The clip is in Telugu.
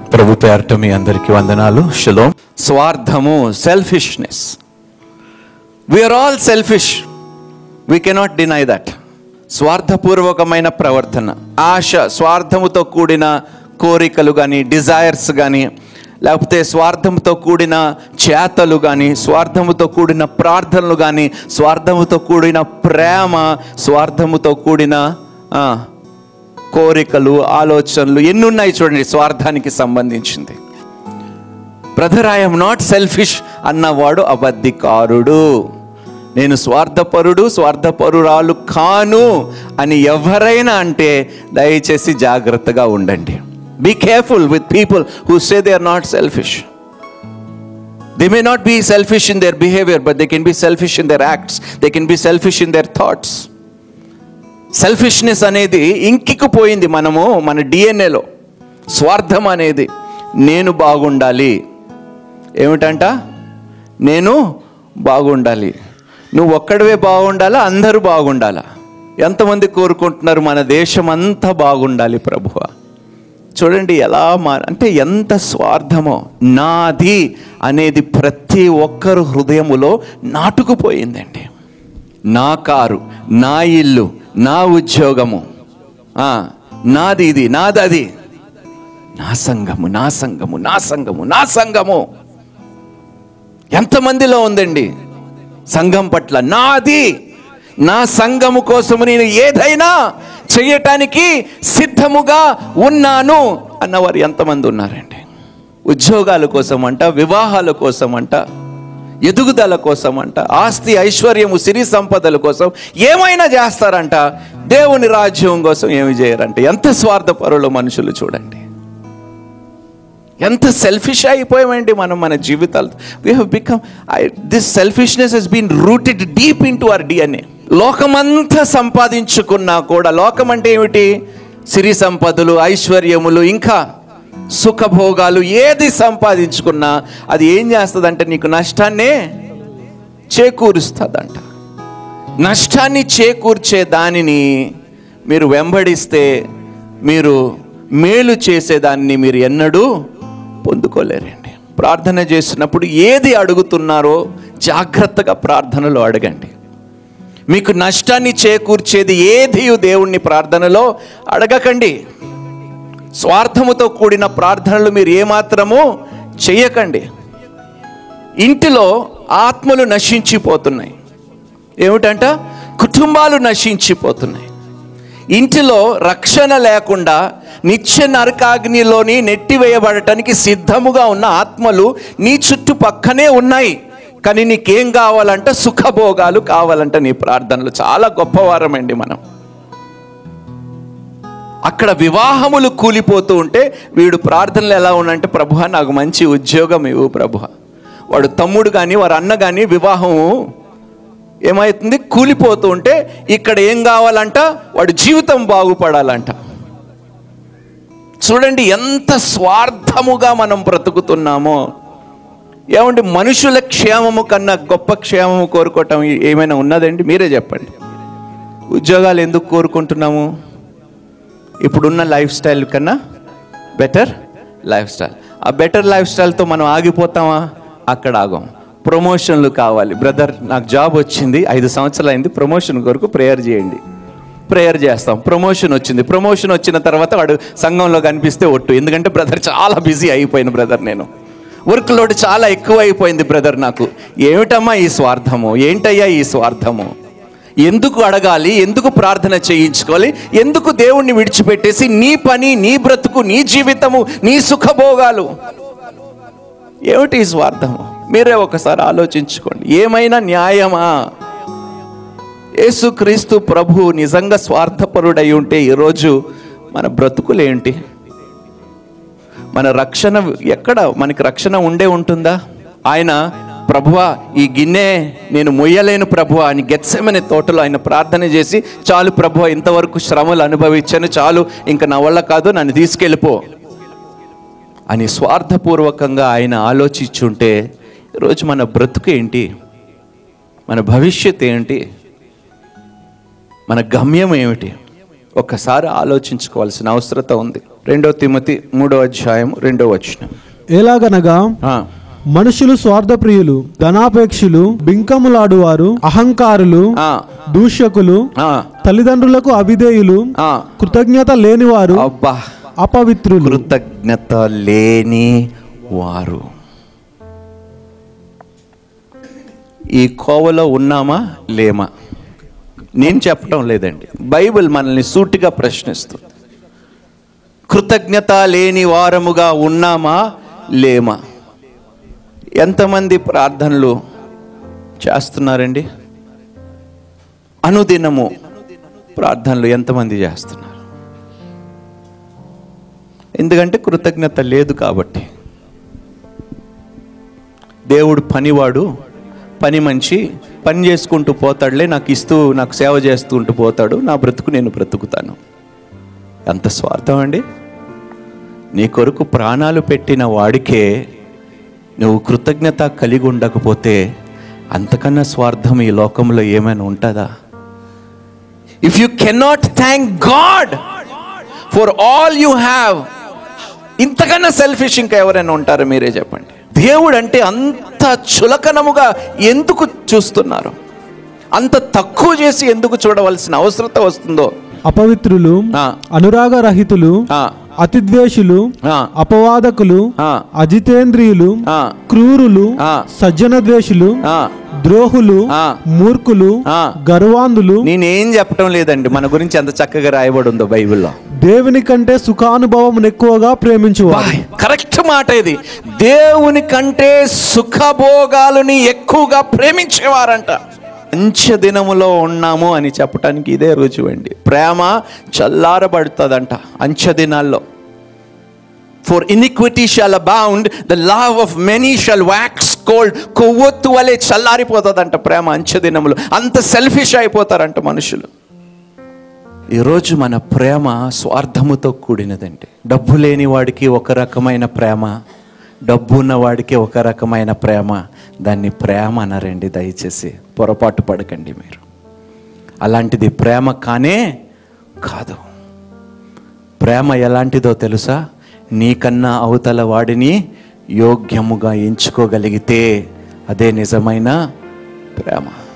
ప్రభు పేరట మీ అందరికీ వందనాలు షలోం స్వార్థము selfishness we are all selfish we cannot deny that స్వార్థపూర్వకమైన ప్రవర్తన ఆశ స్వార్థముతో కూడిన కోరికలు కానీ డిజైర్స్ కానీ లేకపోతే స్వార్థముతో కూడిన చేతలు కానీ స్వార్థముతో కూడిన ప్రార్థనలు కానీ స్వార్థముతో కూడిన ప్రేమ స్వార్థముతో కూడిన ఆ, కోరికలు ఆలోచనలు ఎన్ని ఉన్నాయి చూడండి స్వార్థానికి సంబంధించింది బ్రదర్ ఐఎమ్ నాట్ సెల్ఫిష్ అన్నవాడు అబద్ధికారుడు నేను స్వార్థపరుడు స్వార్థపరురాలు కాను అని ఎవరైనా అంటే దయచేసి జాగ్రత్తగా ఉండండి be careful with people who say they are not selfish they may not be selfish in their behaviour but they can be selfish in their acts they can be selfish in their thoughts selfishness అనేది ఇంకిక్కుపోయింది మనము మన డిఎన్ఏలో స్వార్థం అనేది నేను బాగుండాలి ఏమిటంట నేను బాగుండాలి నువ్వు ఒక్కడివే బాగుండాలా అందరూ బాగుండాలా ఎంతమంది కోరుకుంటున్నారు మన దేశం అంతా బాగుండాలి ప్రభువ చూడండి ఎలా మా అంటే ఎంత స్వార్థమో నాది అనేది ప్రతి ఒక్కరు హృదయములో నాటుకుపోయిందండి నా కారు నా ఇల్లు నా ఉద్యోగము ఆ, నాది ఇది నాది అది నా సంఘము నా సంఘము నా సంఘము నా సంఘము ఎంతమందిలో ఉందండి సంఘం పట్ల నాది నా సంఘము కోసము నేను ఏదైనా చేయటానికి సిద్ధముగా ఉన్నాను అన్నవారు ఎంతమంది ఉన్నారండి ఉద్యోగాల కోసం అంట వివాహాల కోసం అంట ఎదుగుదల కోసం అంట ఆస్తి ఐశ్వర్యము సిరి సంపదల కోసం ఏమైనా చేస్తారంట దేవుని రాజ్యం కోసం ఏమి చేయరంట ఎంత స్వార్థపరులు మనుషులు చూడండి ఎంత సెల్ఫిష్ అయిపోయామండి మనం మన జీవితాలు we have become this selfishness has been rooted deep in to our DNA లోకమంతా సంపాదించుకున్నా కూడా లోకం అంటే ఏమిటి సిరి సంపదలు ఐశ్వర్యములు ఇంకా సుఖభోగాలు ఏది సంపాదించుకున్నా అది ఏం చేస్తుందంటే నీకు నష్టాన్నే చేకూరుస్తుందంట నష్టాన్ని చేకూర్చే దానిని మీరు వెంబడిస్తే మీరు మేలు చేసేదాన్ని మీరు ఎన్నడూ పొందుకోలేరండి ప్రార్థన చేసినప్పుడు ఏది అడుగుతున్నారో జాగ్రత్తగా ప్రార్థనలో అడగండి మీకు నష్టాన్ని చేకూర్చేది ఏది దేవుణ్ణి ప్రార్థనలో అడగకండి స్వార్థముతో కూడిన ప్రార్థనలు మీరు ఏమాత్రము చెయ్యకండి ఇంటిలో ఆత్మలు నశించిపోతున్నాయి ఏమిటంట కుటుంబాలు నశించిపోతున్నాయి ఇంటిలో రక్షణ లేకుండా నిత్య నరకాగ్నిలోని నెట్టివేయబడటానికి సిద్ధముగా ఉన్న ఆత్మలు నీ చుట్టుపక్కనే ఉన్నాయి కానీ నీకేం కావాలంట సుఖభోగాలు కావాలంట నీ ప్రార్థనలు చాలా గొప్పవారమండి మనం అక్కడ వివాహములు కూలిపోతూ ఉంటే వీడు ప్రార్థనలు ఎలా ఉన్నంటే ప్రభువ నాకు మంచి ఉద్యోగం ఇవ్వు ప్రభువ వాడు తమ్ముడు కానీ వారు అన్న కానీ వివాహం ఏమవుతుంది కూలిపోతూ ఉంటే ఇక్కడ ఏం కావాలంట వాడి జీవితం బాగుపడాలంట చూడండి ఎంత స్వార్థముగా మనం బ్రతుకుతున్నామో ఏమంటే మనుషుల క్షేమము కన్నా గొప్ప క్షేమము కోరుకోవటం ఏమైనా ఉన్నదండి మీరే చెప్పండి ఉద్యోగాలు ఎందుకు కోరుకుంటున్నాము ఇప్పుడున్న లైఫ్ స్టైల్ కన్నా బెటర్ లైఫ్ స్టైల్ ఆ బెటర్ లైఫ్ స్టైల్తో మనం ఆగిపోతామా అక్కడ ఆగం ప్రమోషన్లు కావాలి బ్రదర్ నాకు జాబ్ వచ్చింది ఐదు సంవత్సరాలు అయింది ప్రమోషన్ కొరకు ప్రేయర్ చేయండి ప్రేయర్ చేస్తాం ప్రమోషన్ వచ్చింది ప్రమోషన్ వచ్చిన తర్వాత వాడు సంఘంలో కనిపిస్తే ఒట్టు ఎందుకంటే బ్రదర్ చాలా బిజీ అయిపోయింది బ్రదర్ నేను వర్క్ లోడ్ చాలా ఎక్కువ అయిపోయింది బ్రదర్ నాకు ఏమిటమ్మా ఈ స్వార్థము ఏంటయ్యా ఈ స్వార్థము ఎందుకు అడగాలి ఎందుకు ప్రార్థన చేయించుకోవాలి ఎందుకు దేవుణ్ణి విడిచిపెట్టేసి నీ పని నీ బ్రతుకు నీ జీవితము నీ సుఖభోగాలు ఏమిటి ఈ స్వార్థము మీరే ఒకసారి ఆలోచించుకోండి ఏమైనా న్యాయమా యేసుక్రీస్తు ప్రభు నిజంగా స్వార్థపరుడై ఉంటే ఈరోజు మన బ్రతుకులేంటి మన రక్షణ ఎక్కడ మనకి రక్షణ ఉండే ఉంటుందా ఆయన ప్రభువా ఈ గిన్నె నేను మొయ్యలేను ప్రభువా అని గెత్సెమనే తోటలో ఆయన ప్రార్థన చేసి చాలు ప్రభువా ఇంతవరకు శ్రమలు అనుభవించాను చాలు ఇంకా నా వల్ల కాదు నన్ను తీసుకెళ్ళిపో అని స్వార్థపూర్వకంగా ఆయన ఆలోచించుంటే ఈరోజు మన బ్రతుకు ఏంటి మన భవిష్యత్ ఏంటి మన గమ్యం ఏమిటి ఒక్కసారి ఆలోచించుకోవాల్సిన అవసరత ఉంది రెండో తిమ్మతి మూడో అధ్యాయం రెండో వచనం ఎలాగనగా ఆ, మనుషులు స్వార్థప్రియులు ధనాపేక్షులు బింకములాడువారు అహంకారులు ఆ, దూషకులు ఆ, తల్లిదండ్రులకు అవిధేయులు ఆ. కృతజ్ఞత లేనివారు అబ్బా అపవిత్రులు కృతజ్ఞత లేని వారు ఈ కోవలో ఉన్నామా లేమా నేను చెప్పటం లేదండి బైబిల్ మనల్ని సూటిగా ప్రశ్నిస్తుంది కృతజ్ఞత లేని వారముగా ఉన్నామా లేమా ఎంతమంది ప్రార్థనలు చేస్తున్నారండి అనుదినము ప్రార్థనలు ఎంతమంది చేస్తున్నారు ఎందుకంటే కృతజ్ఞత లేదు కాబట్టి దేవుడు పనివాడు పని మంచి పని చేసుకుంటూ పోతాడులే నాకు ఇస్తూ నాకు సేవ చేస్తుంటూ పోతాడు నా బ్రతుకు నేను బ్రతుకుతాను ఎంత స్వార్థం అండి నీ కొరకు ప్రాణాలు పెట్టిన వాడికే నువ్వు కృతజ్ఞత కలిగి ఉండకపోతే అంతకన్నా స్వార్థం ఈ లోకంలో ఏమైనా ఉంటుందా if you cannot thank God for all you have ఇంతకన్నా సెల్ఫిష్ ఇంకా ఎవరైనా ఉంటారో మీరే చెప్పండి దేవుడు అంటే అంత చులకనముగా ఎందుకు చూస్తున్నారు అంత తక్కువ చేసి ఎందుకు చూడవలసిన అవసరత వస్తుందో అపవిత్రులు ఆ, అనురాగరహితులు ఆ, అతిద్వేషులు ఆ, అపవాదకులు ఆ, అజితేంద్రియులు ఆ, క్రూరులు ఆ. సజ్జన ద్వేషులు ఆ. ద్రోహులు ఆ. మూర్ఖులు ఆ. గర్వాంధులు నేనేం చెప్పడం లేదండి మన గురించి ఎంత చక్కగా రాయబడి ఉందో బైబిల్లో దేవుని కంటే సుఖానుభవం ఎక్కువగా ప్రేమించువారు కరెక్ట్ మాట ఇది దేవుని కంటే సుఖభోగాలని ఎక్కువగా ప్రేమించేవారంట అంచె దినములో ఉన్నాము అని చెప్పడానికి ఇదే రుజువు అండి ప్రేమ చల్లారబడుతుందంట అంచె దినాల్లో for iniquity shall abound the love of many shall wax cold కొవ్వొత్తు వలె చల్లారిపోతుందంట ప్రేమ అంచె దినములు అంత సెల్ఫిష్ అయిపోతారంట మనుషులు ఈరోజు మన ప్రేమ స్వార్థముతో కూడినదండి డబ్బు లేని వాడికి ఒక రకమైన ప్రేమ డబ్బు ఉన్న వాడికి ఒక రకమైన ప్రేమ దాన్ని ప్రేమ అనరండి దయచేసి పొరపాటు పడకండి మీరు అలాంటిది ప్రేమ కానే కాదు ప్రేమ ఎలాంటిదో తెలుసా నీకన్నా అవతల వాడిని యోగ్యముగా ఎంచుకోగలిగితే అదే నిజమైన ప్రేమ